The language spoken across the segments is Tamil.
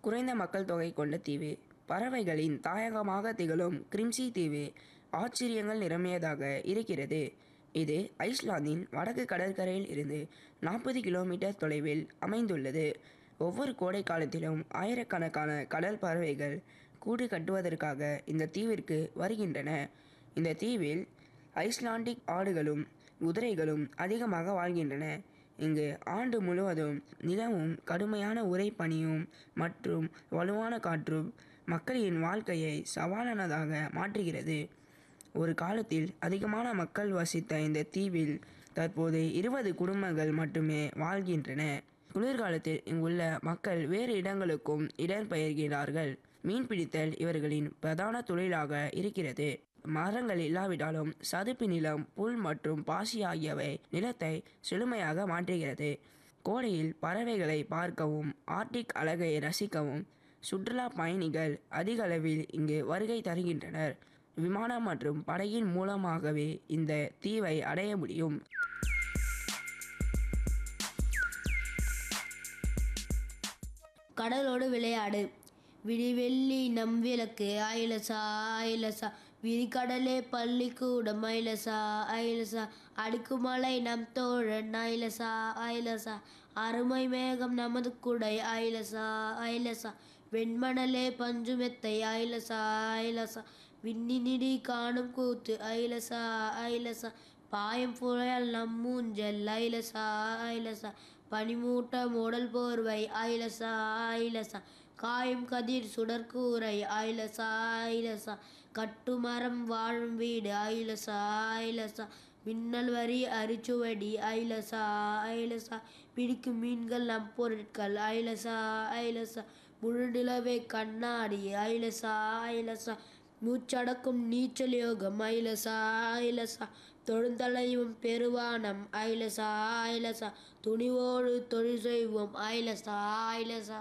குறைந்த மக்கள் தொகை கொண்ட தீவு பறவைகளின் தாயகமாக திகழும் கிரிம்சி தீவு ஆச்சரியங்கள் நிரம்பியதாக இருக்கிறது இது ஐஸ்லாந்தின் வடக்கு கடற்கரையில் இருந்து நாற்பது கிலோமீட்டர் தொலைவில் அமைந்துள்ளது ஒவ்வொரு கோடை காலத்திலும் ஆயிரக்கணக்கான கடல் பறவைகள் கூடு கட்டுவதற்காக இந்த தீவிற்கு வருகின்றன இந்த தீவில் ஐஸ்லாண்டிக் ஆடுகளும் குதிரைகளும் அதிகமாக வாழ்கின்றன இங்கு ஆண்டு முழுவதும் நிலவும் கடுமையான உறைபனியும் மற்றும் வலுவான காற்றும் மக்களின் வாழ்க்கையை சவாலானதாக மாற்றுகிறது ஒரு காலத்தில் அதிகமான மக்கள் வசித்த இந்த தீவில் தற்போது இருபது குடும்பங்கள் மட்டுமே வாழ்கின்றன குளிர்காலத்தில் இங்குள்ள மக்கள் வேறு இடங்களுக்கும் இடம்பெயர்கிறார்கள் மீன்பிடித்தல் இவர்களின் பிரதான தொழிலாக இருக்கிறது மரங்கள் இல்லாவிட்டாலும் சதுப்பு நிலம் புல் மற்றும் பாசி ஆகியவை நிலத்தை செழுமையாக மாற்றுகிறது கோடையில் பறவைகளை பார்க்கவும் ஆர்டிக் அழகை ரசிக்கவும் சுற்றுலா பயணிகள் அதிக அளவில் இங்கு வருகை தருகின்றனர் விமானம் மற்றும் படகின் மூலமாகவே இந்த தீவை அடைய முடியும் கடலோடு விளையாடு விடிவெள்ளி நம் விளக்கு ஐலசா ஐலசா விரிகடலே பள்ளிக்கூடம் ஐலசா ஐலசா அடுக்குமலை நம் தோழன் ஐலசா ஐலசா அருமை மேகம் நமது குடை ஐலசா ஐலசா வெண்மணலே பஞ்சு மெத்தை ஐலசா ஐலசா விண்ணினிடி காணும் கூத்து ஐலசா ஐலசா பாயம் புயல் நம் மூஞ்சல் ஐலசா ஐலசா பனிமூட்ட மூடல் போர்வை ஐலசா ஐலசா காயும் கதிர் சுடற்கூரை ஐலசா ஐலசா கட்டுமரம் வாழும் வீடு ஐலசா ஐலசா மின்னல் வரி அரிச்சுவடி ஐலசா ஐலசா பிடிக்கும் மீன்கள் நம் பொருட்கள் ஐலசா ஐலசா முழு நிலவே கண்ணாடி ஐலசா ஐலசா மூச்சடக்கும் நீச்சல் யோகம் ஐலசா ஐலசா தொழுந்தலையும் பெருவானம் ஐலசா ஐலசா துணிவோடு தொழில் செய்வோம் ஐலசா ஐலசா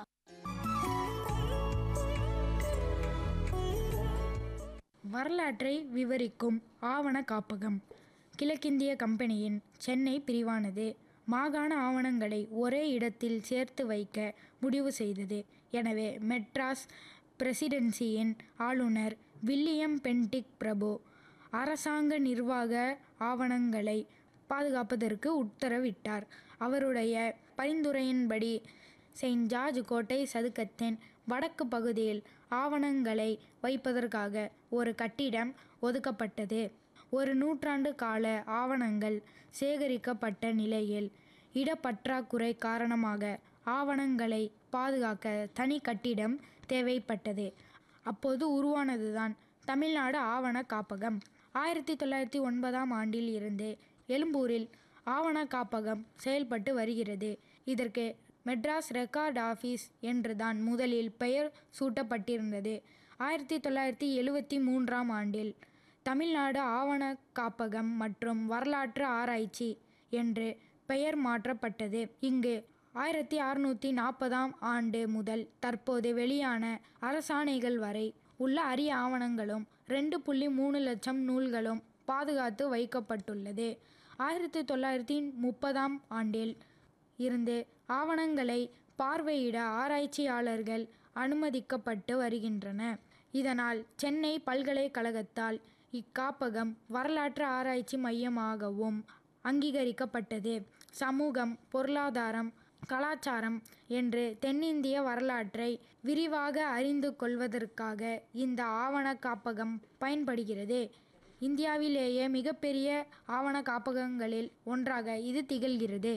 வரலாற்றை விவரிக்கும் ஆவண காப்பகம் கிழக்கிந்திய கம்பெனியின் சென்னை பிரிவானது மாகாண ஆவணங்களை ஒரே இடத்தில் சேர்த்து வைக்க முடிவு செய்தது எனவே மெட்ராஸ் பிரசிடென்சியின் ஆளுநர் வில்லியம் பென்டிக் பிரபு அரசாங்க நிர்வாக ஆவணங்களை பாதுகாப்பதற்கு உத்தரவிட்டார் அவருடைய பரிந்துரையின்படி செயின்ட் ஜார்ஜ் கோட்டை சதுக்கத்தின் வடக்கு பகுதியில் ஆவணங்களை வைப்பதற்காக ஒரு கட்டிடம் ஒதுக்கப்பட்டது ஒரு நூற்றாண்டு கால ஆவணங்கள் சேகரிக்கப்பட்ட நிலையில் இடப்பற்றாக்குறை காரணமாக ஆவணங்களை பாதுகாக்க தனி கட்டிடம் தேவைப்பட்டது அப்போது உருவானதுதான் தமிழ்நாடு ஆவண காப்பகம் ஆயிரத்தி தொள்ளாயிரத்தி ஒன்பதாம் ஆண்டில் இருந்து எழும்பூரில் ஆவண காப்பகம் செயல்பட்டு வருகிறது இதற்கு மெட்ராஸ் ரெக்கார்ட் ஆஃபீஸ் என்றுதான் முதலில் பெயர் சூட்டப்பட்டிருந்தது ஆயிரத்தி தொள்ளாயிரத்தி எழுவத்தி மூன்றாம் ஆண்டில் தமிழ்நாடு ஆவண காப்பகம் மற்றும் வரலாற்று ஆராய்ச்சி என்று பெயர் மாற்றப்பட்டது இங்கு ஆயிரத்தி அறுநூற்றி நாற்பதாம் ஆண்டு முதல் தற்போது வெளியான அரசாணைகள் வரை உள்ள அரிய ஆவணங்களும் ரெண்டு புள்ளி மூணு லட்சம் நூல்களும் பாதுகாத்து வைக்கப்பட்டுள்ளது ஆயிரத்தி தொள்ளாயிரத்தி முப்பதாம் ஆண்டில் இருந்து ஆவணங்களை பார்வையிட ஆராய்ச்சியாளர்கள் அனுமதிக்கப்பட்டு வருகின்றன இதனால் சென்னை பல்கலைக்கழகத்தால் இக்காப்பகம் வரலாற்று ஆராய்ச்சி மையமாகவும் அங்கீகரிக்கப்பட்டது சமூகம் பொருளாதாரம் கலாச்சாரம் என்று தென்னிந்திய வரலாற்றை விரிவாக அறிந்து கொள்வதற்காக இந்த ஆவண காப்பகம் பயன்படுகிறது இந்தியாவிலேயே மிகப்பெரிய ஆவண காப்பகங்களில் ஒன்றாக இது திகழ்கிறது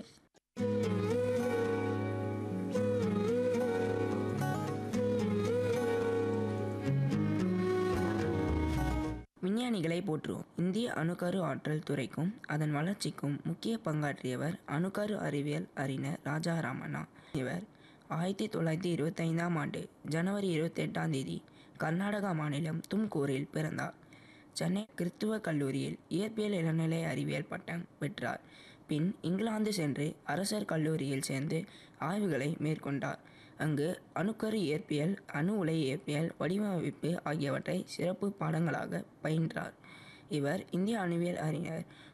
விஞ்ஞானிகளை போற்றுவோம் இந்திய அணுக்கரு ஆற்றல் துறைக்கும் அதன் வளர்ச்சிக்கும் முக்கிய பங்காற்றியவர் அணுக்கரு அறிவியல் அறிஞர் ராஜா ராமண்ணா இவர் ஆயிரத்தி தொள்ளாயிரத்தி இருபத்தைந்தாம் ஆண்டு ஜனவரி இருபத்தெட்டாம் தேதி கர்நாடகா மாநிலம் தும்கூரில் பிறந்தார் சென்னை கிறித்துவ கல்லூரியில் இயற்பியல் இளநிலை அறிவியல் பட்டம் பெற்றார் பின் இங்கிலாந்து சென்று அரசர் கல்லூரியில் சேர்ந்து ஆய்வுகளை மேற்கொண்டார் அங்கு அணுக்கரு இயற்பியல் அணு உலை இயற்பியல் வடிவமைப்பு ஆகியவற்றை சிறப்பு பாடங்களாக பயின்றார் இவர் இந்திய அணுவியல் அறிஞர்